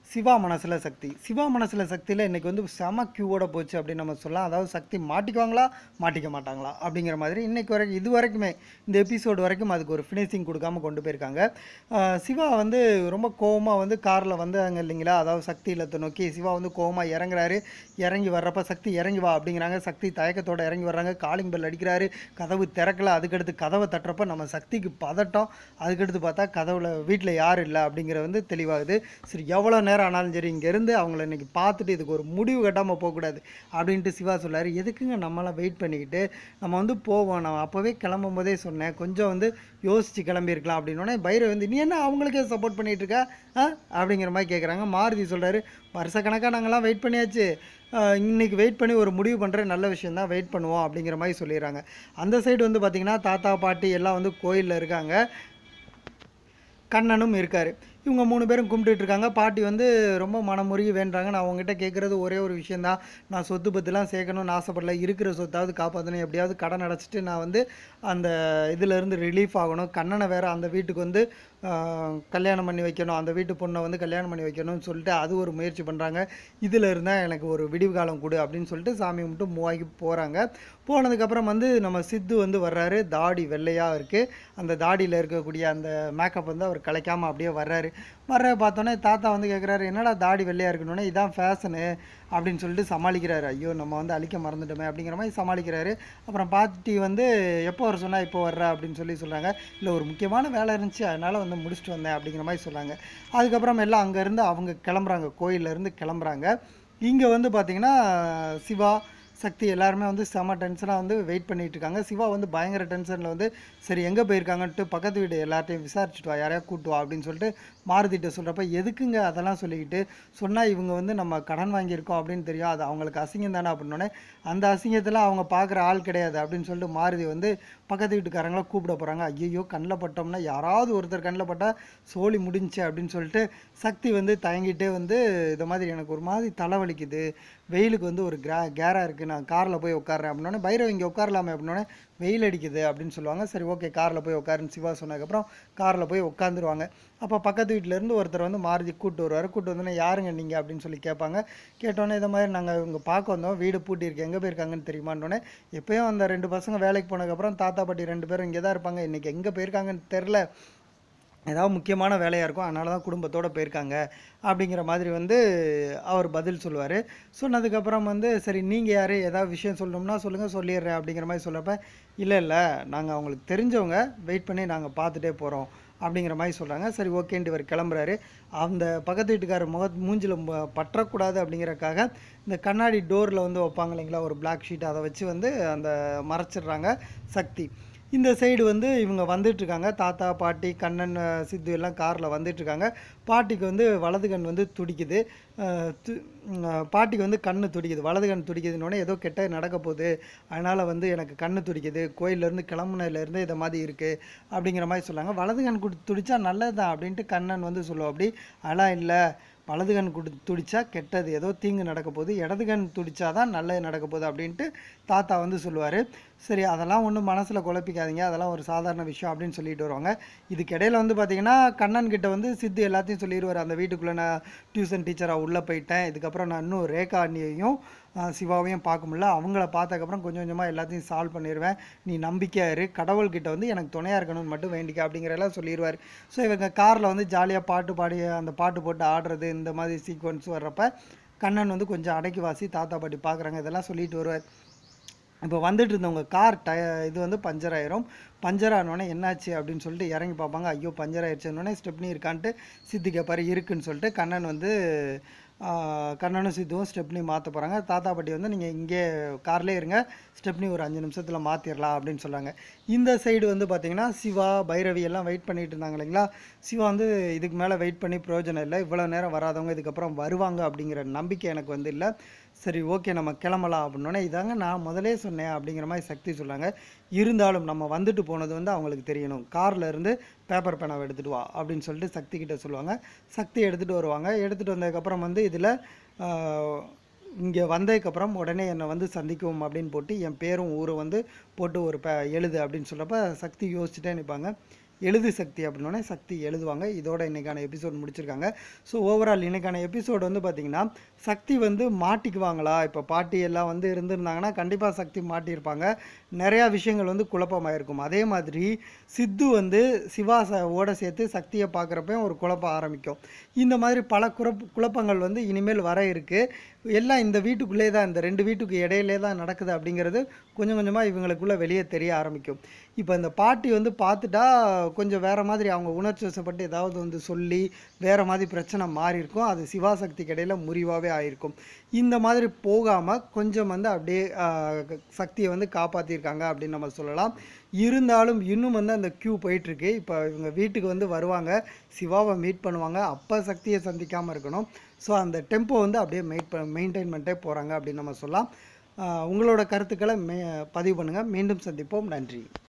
சிவா மனசில் சக்தி சிவா மனசில் சக்தியில் இன்றைக்கி வந்து செம கியூவோட போச்சு அப்படின்னு நம்ம சொல்லலாம் அதாவது சக்தி மாட்டிக்குவாங்களா மாட்டிக்க மாட்டாங்களா அப்படிங்கிற மாதிரி இன்றைக்கி வரைக்கும் இது வரைக்குமே இந்த எபிசோடு வரைக்கும் அதுக்கு ஒரு ஃபினிஷிங் கொடுக்காம கொண்டு போயிருக்காங்க ஆஹ் சிவா வந்து ரொம்ப கோவமாக வந்து காரில் வந்தாங்க இல்லைங்களா அதாவது சக்தி இல்லத்தை நோக்கி சிவா வந்து கோவமாக இறங்குறாரு இறங்கி வர்றப்ப சக்தி இறங்கி வா அப்படிங்கிறாங்க சக்தி தயக்கத்தோட இறங்கி வர்றாங்க காலிங் பெல் அடிக்கிறாரு கதவு திறக்கல அதுக்கடுத்து கதவை தட்டுறப்ப நம்ம சக்திக்கு பதட்டம் அதுக்கடுத்து பார்த்தா கதவுல வீட்டில் யாரும் இல்லை அப்படிங்கிற வந்து தெளிவாகுது சரி எவ்வளோ நேரம் ஆனாலும் சரி இங்கேருந்து அவங்கள இன்னைக்கு பார்த்துட்டு இதுக்கு ஒரு முடிவு கட்டாமல் போகக்கூடாது அப்படின்ட்டு சிவா சொல்லார் எதுக்குங்க நம்மளாம் வெயிட் பண்ணிக்கிட்டு நம்ம வந்து போவோம் நான் அப்போவே கிளம்பும் போதே சொன்னேன் கொஞ்சம் வந்து யோசித்து கிளம்பியிருக்கலாம் அப்படின்னோடனே பைரவ் வந்து நீ என்ன அவங்களுக்கே சப்போர்ட் பண்ணிட்டு இருக்க ஆ அப்படிங்கிற மாதிரி கேட்குறாங்க மாருதி சொல்கிறாரு வருஷக்கணக்காக நாங்கள்லாம் வெயிட் பண்ணியாச்சு ஆஹ் இன்னைக்கு வெயிட் பண்ணி ஒரு முடிவு பண்ணுற நல்ல விஷயம் தான் வெயிட் பண்ணுவோம் அப்படிங்கிற மாதிரி சொல்லிடுறாங்க அந்த சைடு வந்து பார்த்திங்கன்னா தாத்தா பாட்டி எல்லாம் வந்து கோயிலில் இருக்காங்க கண்ணனும் இருக்கார் இவங்க மூணு பேரும் கும்பிட்டுட்டு இருக்காங்க பாட்டி வந்து ரொம்ப மனமுருகி வேண்டுறாங்க நான் உங்ககிட்ட கேட்குறது ஒரே ஒரு விஷயந்தான் நான் சொத்து பத்துலாம் சேர்க்கணும்னு ஆசைப்படல இருக்கிற சொத்தாவது காப்பாற்றணும் எப்படியாவது கடன் அடைச்சிட்டு நான் வந்து அந்த இதிலேருந்து ரிலீஃப் ஆகணும் கண்ணனை வேற அந்த வீட்டுக்கு வந்து ஆஹ், கல்யாணம் பண்ணி வைக்கணும் அந்த வீட்டு பொண்ணை வந்து கல்யாணம் பண்ணி வைக்கணும்னு சொல்லிட்டு அது ஒரு முயற்சி பண்ணுறாங்க இதில் இருந்தால் எனக்கு ஒரு விடிவு காலம் கொடு அப்படின்னு சொல்லிட்டு சாமி கும்பிட்டு மூவாகி போகிறாங்க போனதுக்கப்புறம் வந்து நம்ம சித்து வந்து வர்றாரு தாடி வெள்ளையாக இருக்குது அந்த தாடியில் இருக்கக்கூடிய அந்த மேக்கப் வந்து அவர் கலைக்காமல் அப்படியே வர்றாரு வர்ற பார்த்தோன்னே தாத்தா வந்து கேட்குறாரு என்னடா தாடி வெள்ளையாக இருக்கணுன்னே இதான் ஃபேஷனு அப்படின்னு சொல்லிட்டு சமாளிக்கிறாரு ஐயோ நம்ம வந்து அழிக்க மறந்துட்டோமே அப்படிங்கிற மாதிரி சமாளிக்கிறாரு அப்புறம் பாட்டி வந்து எப்போ வர சொன்னால் இப்போ வர்ற அப்படின்னு சொல்லி சொல்கிறாங்க இல்லை ஒரு முக்கியமான வேலை இருந்துச்சு அதனால் வந்து முடிச்சுட்டு வந்தேன் அப்படிங்கிற மாதிரி சொல்கிறாங்க அதுக்கப்புறம் எல்லாம் அங்கேருந்து அவங்க கிளம்புறாங்க கோயிலேருந்து கிளம்புறாங்க இங்கே வந்து பார்த்திங்கன்னா சிவா சக்தி எல்லாருமே வந்து செம டென்ஷனாக வந்து வெயிட் பண்ணிட்டு இருக்காங்க சிவா வந்து பயங்கர டென்ஷனில் வந்து சரி எங்கே போயிருக்காங்கன்ட்டு பக்கத்து வீடு எல்லார்ட்டையும் விசாரிச்சுட்டு வா யாரையா கூட்டு வா அப்படின்னு சொல்லிட்டு மாருதிட்ட சொல்கிறப்ப எதுக்குங்க அதெல்லாம் சொல்லிக்கிட்டு சொன்னால் இவங்க வந்து நம்ம கடன் வாங்கியிருக்கோம் அப்படின்னு தெரியும் அது அவங்களுக்கு அசிங்கம் தானே அப்படின்னோடனே அந்த அசிங்கத்தில் அவங்க பார்க்குற ஆள் கிடையாது அப்படின்னு சொல்லிட்டு மாருதி வந்து பக்கத்து வீட்டுக்காரங்கள கூப்பிட போகிறாங்க ஐயோ கண்ணில் பட்டோம்னா யாராவது ஒருத்தர் கண்ணில் பட்டால் சோழி முடிஞ்சுச்சு அப்படின்னு சொல்லிட்டு சக்தி வந்து தயங்கிட்டே வந்து இந்த மாதிரி எனக்கு ஒரு மாதிரி தலைவலிக்குது வெயிலுக்கு வந்து ஒரு கிரா கேராக இருக்குது நான் காரில் போய் உட்காடுறேன் அப்படின்னோடனே பைரவ் இங்கே உட்காரலாமே அப்படின்னோடனே வெயில் அடிக்குது அப்படின்னு சொல்லுவாங்க சரி ஓகே காரில் போய் உட்காருன்னு சிவா சொன்னதுக்கப்புறம் காரில் போய் உட்காந்துருவாங்க அப்போ பக்கத்து வீட்டிலேருந்து ஒருத்தர் வந்து மாருதி கூட்டு வருவார் கூட்டு வந்தோடனே யாருங்க நீங்கள் அப்படின்னு சொல்லி கேட்பாங்க கேட்டோன்னே இந்த மாதிரி நாங்கள் இங்கே பார்க்க வந்தோம் வீடு பூட்டியிருக்கு எங்கே போயிருக்காங்கன்னு தெரியுமான்னொடனே எப்பயும் அந்த ரெண்டு பசங்க வேலைக்கு போனதுக்கப்புறம் தாத்தா பாட்டி ரெண்டு பேரும் இங்கே தான் இருப்பாங்க இன்றைக்கி எங்கே போயிருக்காங்கன்னு தெரில ஏதாவது முக்கியமான வேலையாக இருக்கும் அதனால தான் குடும்பத்தோடு போயிருக்காங்க அப்படிங்கிற மாதிரி வந்து அவர் பதில் சொல்லுவார் சொன்னதுக்கப்புறம் வந்து சரி நீங்கள் யார் ஏதாவது விஷயம் சொல்லணும்னா சொல்லுங்கள் சொல்லிடுறேன் அப்படிங்கிற மாதிரி சொல்கிறப்ப இல்லை இல்லை நாங்கள் அவங்களுக்கு தெரிஞ்சவங்க வெயிட் பண்ணி நாங்கள் பார்த்துட்டே போகிறோம் அப்படிங்கிற மாதிரி சொல்கிறாங்க சரி ஓகேன்ட்டு இவர் கிளம்புறாரு அந்த பக்கத்து வீட்டுக்காரர் முக மூஞ்சில் ம- பற்றக்கூடாது அப்படிங்கிறக்காக இந்த கண்ணாடி டோரில் வந்து வைப்பாங்க இல்லைங்களா ஒரு பிளாக் ஷீட் அதை வச்சு வந்து அந்த மறைச்சிடுறாங்க சக்தி இந்த சைடு வந்து இவங்க வந்துட்டு இருக்காங்க தாத்தா பாட்டி கண்ணன் அஹ், சித்து எல்லாம் காரில் வந்துட்டு இருக்காங்க பாட்டிக்கு வந்து வலது கண் வந்து துடிக்குது அஹ், து- அஹ், பாட்டிக்கு வந்து கண்ணு துடிக்குது வலது கண் துடிக்குதுன்னொடனே ஏதோ கெட்ட நடக்க போகுது அதனால் வந்து எனக்கு கண்ணு துடிக்குது கோயிலேருந்து கிளம்புனதுலேருந்து இதை மாதிரி இருக்குது அப்படிங்கிற மாதிரி சொன்னாங்க வலது கண் குடி துடிச்சா நல்லது தான் அப்படின்ட்டு கண்ணன் வந்து சொல்லுவோம் அப்படி அதெல்லாம் இல்லை வலது கண் குடி துடிச்சா கெட்டது ஏதோ தீங்கு நடக்க போகுது இடது கண் துடிச்சா தான் நல்லது நடக்க போகுது அப்படின்ட்டு தாத்தா வந்து சொல்லுவார் சரி அதெல்லாம் ஒன்றும் மனசில் குழப்பிக்காதீங்க அதெல்லாம் ஒரு சாதாரண விஷயம் அப்படின்னு சொல்லிட்டு வருவாங்க இதுக்கு இடையில வந்து பார்த்தீங்கன்னா கண்ணன் கிட்ட வந்து சித்து எல்லாத்தையும் சொல்லிடுவார் அந்த வீட்டுக்குள்ளே நான் டியூஷன் டீச்சராக உள்ளே போயிட்டேன் இதுக்கப்புறம் நான் இன்னும் ரேகா அண்ணியையும் ஆஹ், சிவாவையும் பார்க்க முடியல அவங்கள பார்த்ததுக்கப்புறம் கொஞ்சம் கொஞ்சமாக எல்லாத்தையும் சால்வ் பண்ணிடுவேன் நீ நம்பிக்கையா இரு கடவுள்கிட்ட வந்து எனக்கு துணையாக இருக்கணும்னு மட்டும் வேண்டிக்க அப்படிங்கிறதெல்லாம் சொல்லிடுவார் ஸோ இவங்க காரில் வந்து ஜாலியாக பாட்டு பாடி அந்த பாட்டு போட்டு ஆடுறது இந்த மாதிரி சீக்வன்ஸ் வர்றப்ப கண்ணன் வந்து கொஞ்சம் அடக்கி வாசி தாத்தா பாட்டி பார்க்குறாங்க இதெல்லாம் சொல்லிட்டு வருவார் இப்போ வந்துட்டு இருந்தவங்க கார் டய இது வந்து பஞ்சர் ஆயிரும் பஞ்சர் ஆனோடனே என்னாச்சு அப்படின்னு சொல்லிட்டு இறங்கி பார்ப்பாங்க ஐயோ பஞ்சர் ஆயிடுச்சுன்னொடனே ஸ்டெப்னி இருக்கான்ட்டு சித்தி கேட்பாரு இருக்குன்னு சொல்லிட்டு கண்ணன் வந்து ஆஹ், கண்ணனும் சித்துவும் ஸ்டெப்னி மாற்ற போகிறாங்க தாத்தா பாட்டி வந்து நீங்கள் இங்கே கார்லேயே இருங்க ஸ்டெப்னி ஒரு அஞ்சு நிமிஷத்தில் மாற்றிடலாம் அப்படின்னு சொல்கிறாங்க இந்த சைடு வந்து பார்த்தீங்கன்னா சிவா பைரவி எல்லாம் வெயிட் பண்ணிட்டு இருந்தாங்க இல்லைங்களா சிவா வந்து இதுக்கு மேலே வெயிட் பண்ணி பிரயோஜனம் இல்லை இவ்வளோ நேரம் வராதவங்க இதுக்கப்புறம் வருவாங்க அப்படிங்கிற நம்பிக்கை எனக்கு வந்து இல்லை சரி ஓகே நம்ம கிளம்பலாம் அப்படின்னோடனே இதாங்க நான் முதலே சொன்னேன் அப்படிங்கிற மாதிரி சக்தி சொன்னாங்க இருந்தாலும் நம்ம வந்துட்டு போனது வந்து அவங்களுக்கு தெரியணும் கார்ல இருந்து பேப்பர் பேனாவை எடுத்துகிட்டு வா அப்படின்னு சொல்லிட்டு சக்தி கிட்ட சொல்லுவாங்க சக்தி எடுத்துகிட்டு வருவாங்க எடுத்துகிட்டு வந்ததுக்கப்புறம் வந்து இதில் இங்கே வந்ததுக்கப்புறம் உடனே என்னை வந்து சந்திக்கவும் அப்படின்னு போட்டு என் பேரும் ஊரும் வந்து போட்டு ஒரு ப எழுது அப்படின்னு சொல்கிறப்ப சக்தி யோசிச்சுட்டே நிற்பாங்க எழுது சக்தி அப்படின்னோடனே சக்தி எழுதுவாங்க இதோட இன்னைக்கான எபிசோட் முடிச்சிருக்காங்க ஸோ ஓவரால் இன்னைக்கான எபிசோட் வந்து பார்த்திங்கன்னா சக்தி வந்து மாட்டிக்குவாங்களா இப்போ பாட்டி எல்லாம் வந்து இருந்திருந்தாங்கன்னா கண்டிப்பாக சக்தி மாட்டியிருப்பாங்க நிறையா விஷயங்கள் வந்து குழப்பமாயிருக்கும் அதே மாதிரி சித்து வந்து சிவா ச- ஓட சேர்த்து சக்தியை பார்க்குறப்ப ஒரு குழப்பம் ஆரம்பிக்கும் இந்த மாதிரி பல குழப்ப குழப்பங்கள் வந்து இனிமேல் வர இருக்குது எல்லாம் இந்த வீட்டுக்குள்ளே தான் இந்த ரெண்டு வீட்டுக்கு இடையிலே தான் நடக்குது அப்படிங்கிறது கொஞ்சம் கொஞ்சமாக இவங்களுக்குள்ள வெளியே தெரிய ஆரம்பிக்கும் இப்போ இந்த பாட்டி வந்து பார்த்துட்டா கொஞ்சம் வேற மாதிரி அவங்க உணர்ச்சி வசப்பட்டு ஏதாவது வந்து சொல்லி வேற மாதிரி பிரச்சனை மாறி இருக்கும் அது சிவாசக்தி இடையில முறிவாகவே ஆயிருக்கும் இந்த மாதிரி போகாமல் கொஞ்சம் வந்து அப்படியே ஆஹ், க- சக்தியை வந்து காப்பாற்றிருக்காங்க அப்படின்னு நம்ம சொல்லலாம் இருந்தாலும் இன்னும் வந்து அந்த க்யூ போயிட்டுருக்கு இப்போ இவங்க வீட்டுக்கு வந்து வருவாங்க சிவாவை மீட் பண்ணுவாங்க அப்போ சக்தியை சந்திக்காமல் இருக்கணும் ஸோ அந்த டெம்போ வந்து அப்படியே மெயிட் மெயின்டைன் பண்ணிட்டே போகிறாங்க அப்படின்னு நம்ம சொல்லலாம் ஆஹ், உங்களோட கருத்துக்களை மே பதிவு பண்ணுங்கள் மீண்டும் சந்திப்போம் நன்றி